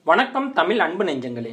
வணக்கம் தமிழ் அன்பு நெஞ்சங்களே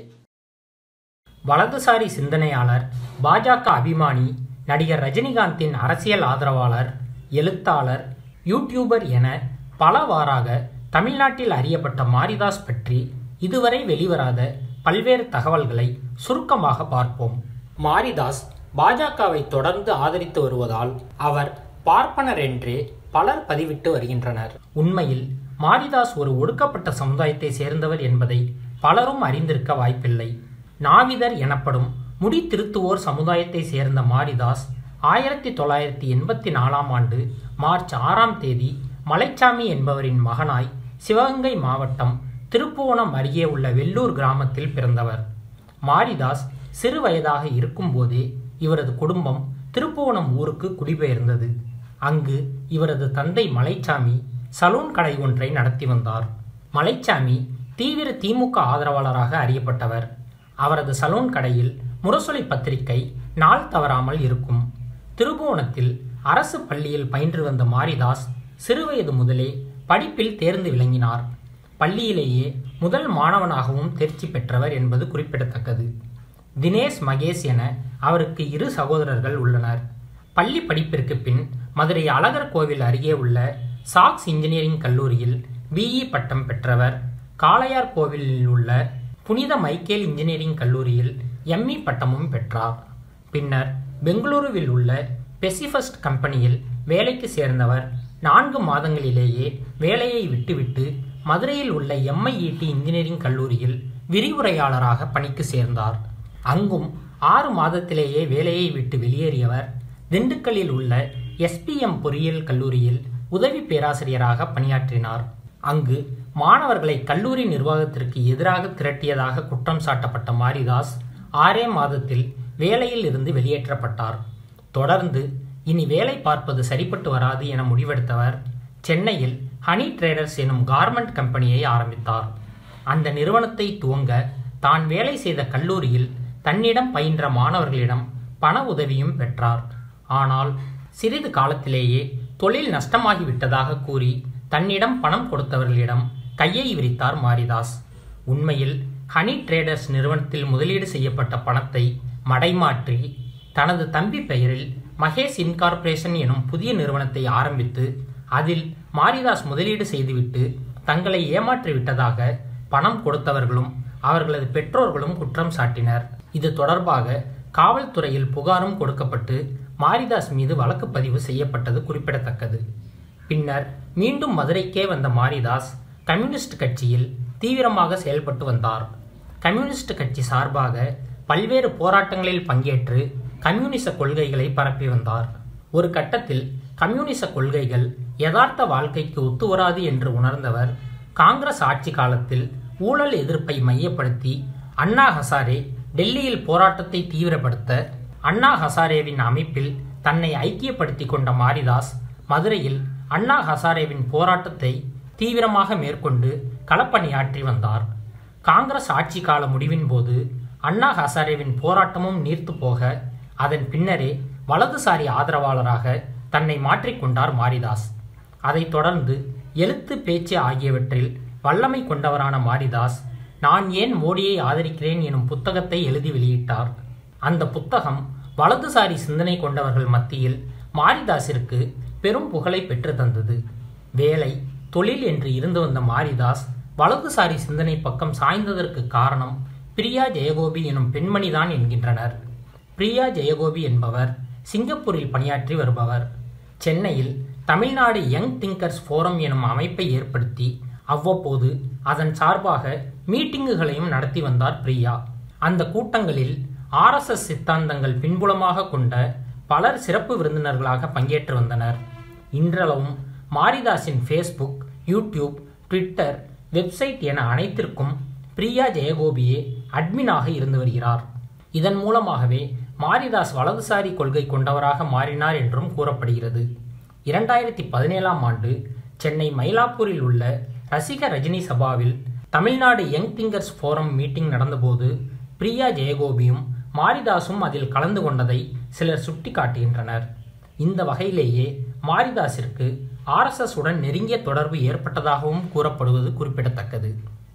வலதுசாரி சிந்தனையாளர் பாஜக அபிமானி நடிகர் ரஜினிகாந்தின் அரசியல் ஆதரவாளர் எழுத்தாளர் யூடியூபர் என பலவாறாக தமிழ்நாட்டில் அறியப்பட்ட மாரிதாஸ் பற்றி இதுவரை வெளிவராத பல்வேறு தகவல்களை சுருக்கமாக பார்ப்போம் மாரிதாஸ் பாஜகவை தொடர்ந்து ஆதரித்து வருவதால் அவர் பார்ப்பனர் என்றே பலர் பதிவிட்டு வருகின்றனர் உண்மையில் மாரிதாஸ் ஒரு ஒடுக்கப்பட்ட சமுதாயத்தை சேர்ந்தவர் என்பதை பலரும் அறிந்திருக்க வாய்ப்பில்லை நாவிதர் எனப்படும் முடி திருத்துவோர் சமுதாயத்தை சேர்ந்த மாரிதாஸ் ஆயிரத்தி தொள்ளாயிரத்தி எண்பத்தி நாலாம் ஆண்டு மார்ச் ஆறாம் தேதி மலைச்சாமி என்பவரின் மகனாய் சிவகங்கை மாவட்டம் திருப்புவனம் அருகே உள்ள வெள்ளூர் கிராமத்தில் பிறந்தவர் மாரிதாஸ் சிறு வயதாக இருக்கும்போதே இவரது குடும்பம் திருப்புவனம் ஊருக்கு குடிபெயர்ந்தது அங்கு இவரது தந்தை மலைச்சாமி சலூன் கடை ஒன்றை நடத்தி வந்தார் மலைச்சாமி தீவிர திமுக ஆதரவாளராக அறியப்பட்டவர் அவரது சலூன் கடையில் முரசொலி பத்திரிகை நாள் தவறாமல் இருக்கும் திருபுவனத்தில் அரசு பள்ளியில் பயின்று வந்த மாரிதாஸ் சிறுவயது முதலே படிப்பில் தேர்ந்து விளங்கினார் பள்ளியிலேயே முதல் மாணவனாகவும் தேர்ச்சி பெற்றவர் என்பது குறிப்பிடத்தக்கது தினேஷ் மகேஷ் என அவருக்கு இரு சகோதரர்கள் உள்ளனர் பள்ளி படிப்பிற்கு பின் மதுரை அழகர் கோவில் அருகே உள்ள சாக்ஸ் இன்ஜினியரிங் கல்லூரியில் பிஇ பட்டம் பெற்றவர் காளையார் கோவிலில் உள்ள புனித மைக்கேல் இன்ஜினியரிங் கல்லூரியில் எம்இ பட்டமும் பெற்றார் பின்னர் பெங்களூருவில் உள்ள பெசிஃபஸ்ட் கம்பெனியில் வேலைக்கு சேர்ந்தவர் நான்கு மாதங்களிலேயே வேலையை விட்டுவிட்டு மதுரையில் உள்ள எம்ஐஇடி இன்ஜினியரிங் கல்லூரியில் விரிவுரையாளராக பணிக்கு சேர்ந்தார் அங்கும் ஆறு மாதத்திலேயே வேலையை விட்டு வெளியேறியவர் திண்டுக்கல்லில் உள்ள எஸ்பிஎம் பொறியியல் கல்லூரியில் உதவி பேராசிரியராக பணியாற்றினார் அங்கு மாணவர்களை கல்லூரி நிர்வாகத்திற்கு எதிராக திரட்டியதாக குற்றம் சாட்டப்பட்ட மாரிதாஸ் ஆறே மாதத்தில் வேலையில் இருந்து வெளியேற்றப்பட்டார் தொடர்ந்து இனி வேலை பார்ப்பது சரிப்பட்டு வராது என முடிவெடுத்தவர் சென்னையில் ஹனி ட்ரேடர்ஸ் எனும் கார்மெண்ட் கம்பெனியை ஆரம்பித்தார் அந்த நிறுவனத்தை துவங்க தான் வேலை செய்த கல்லூரியில் தன்னிடம் பயின்ற மாணவர்களிடம் பண உதவியும் பெற்றார் ஆனால் சிறிது காலத்திலேயே தொழில் நஷ்டமாகிவிட்டதாக கூறி தன்னிடம் பணம் கொடுத்தவர்களிடம் கையை விரித்தார் மாரிதாஸ் உண்மையில் ஹனி ட்ரேடர்ஸ் நிறுவனத்தில் முதலீடு செய்யப்பட்ட பணத்தை மடைமாற்றி தனது தம்பி பெயரில் மகேஷ் இன்கார்ப்பரேஷன் எனும் புதிய நிறுவனத்தை ஆரம்பித்து அதில் மாரிதாஸ் முதலீடு செய்துவிட்டு தங்களை ஏமாற்றி விட்டதாக பணம் கொடுத்தவர்களும் அவர்களது பெற்றோர்களும் குற்றம் சாட்டினர் இது தொடர்பாக காவல்துறையில் புகாரும் கொடுக்கப்பட்டு மாரிதாஸ் மீது வழக்கு பதிவு செய்யப்பட்டது குறிப்பிடத்தக்கது பின்னர் மீண்டும் மதுரைக்கே வந்த மாரிதாஸ் கம்யூனிஸ்ட் கட்சியில் தீவிரமாக செயல்பட்டு வந்தார் கம்யூனிஸ்ட் கட்சி சார்பாக பல்வேறு போராட்டங்களில் பங்கேற்று கம்யூனிச கொள்கைகளை பரப்பி வந்தார் ஒரு கட்டத்தில் கம்யூனிச கொள்கைகள் யதார்த்த வாழ்க்கைக்கு ஒத்துவராது என்று உணர்ந்தவர் காங்கிரஸ் ஆட்சி காலத்தில் ஊழல் எதிர்ப்பை மையப்படுத்தி அண்ணா ஹசாரே டெல்லியில் போராட்டத்தை தீவிரப்படுத்த அண்ணா ஹசாரேவின் அமைப்பில் தன்னை ஐக்கியப்படுத்தி கொண்ட மாரிதாஸ் மதுரையில் அண்ணா ஹசாரேவின் போராட்டத்தை தீவிரமாக மேற்கொண்டு களப்பணியாற்றி வந்தார் காங்கிரஸ் ஆட்சி கால முடிவின் போது அண்ணா ஹசாரேவின் போராட்டமும் நீர்த்து போக அதன் பின்னரே வலதுசாரி ஆதரவாளராக தன்னை மாற்றிக்கொண்டார் மாரிதாஸ் அதைத் தொடர்ந்து எழுத்து பேச்சு ஆகியவற்றில் வல்லமை கொண்டவரான மாரிதாஸ் நான் ஏன் மோடியை ஆதரிக்கிறேன் எனும் புத்தகத்தை எழுதி வெளியிட்டார் அந்த புத்தகம் வலதுசாரி சிந்தனை கொண்டவர்கள் மத்தியில் மாரிதாஸிற்கு பெரும் புகழை பெற்று தந்தது வேலை தொழில் என்று இருந்து வந்த மாரிதாஸ் வலதுசாரி சிந்தனை பக்கம் சாய்ந்ததற்கு காரணம் பிரியா ஜெயகோபி எனும் பெண்மணிதான் என்கின்றனர் பிரியா ஜெயகோபி என்பவர் சிங்கப்பூரில் பணியாற்றி வருபவர் சென்னையில் தமிழ்நாடு யங் திங்கர்ஸ் ஃபோரம் எனும் அமைப்பை ஏற்படுத்தி அவ்வப்போது அதன் சார்பாக மீட்டிங்குகளையும் நடத்தி வந்தார் பிரியா அந்த கூட்டங்களில் ஆர்எஸ்எஸ் சித்தாந்தங்கள் பின்புலமாக கொண்ட பலர் சிறப்பு விருந்தினர்களாக பங்கேற்று வந்தனர் இன்றளவும் மாரிதாஸின் ஃபேஸ்புக் யூடியூப் ட்விட்டர் வெப்சைட் என அனைத்திற்கும் பிரியா ஜெயகோபியே அட்மினாக இருந்து வருகிறார் இதன் மூலமாகவே மாரிதாஸ் வலதுசாரி கொள்கை கொண்டவராக மாறினார் என்றும் கூறப்படுகிறது இரண்டாயிரத்தி பதினேழாம் ஆண்டு சென்னை மயிலாப்பூரில் உள்ள ரசிக ரஜினி சபாவில் Tamil Nadu young thinkers forum meeting நடந்தபோது பிரியா ஜெயகோபியும் மாரிதாசும் அதில் கலந்து கொண்டதை சிலர் சுட்டிக்காட்டுகின்றனர் இந்த வகையிலேயே மாரிதாசிற்கு ஆர்எஸ்எஸ் உடன் நெருங்கிய தொடர்பு ஏற்பட்டதாகவும் கூறப்படுவது குறிப்பிடத்தக்கது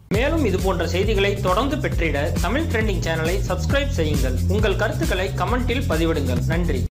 மேலும் இது போன்ற செய்திகளை தொடர்ந்து பெற்றிட தமிழ் ட்ரெண்டிங் சேனலை சப்ஸ்கிரைப் செய்யுங்கள் உங்கள் கருத்துக்களை கமெண்டில் பதிவிடுங்கள் நன்றி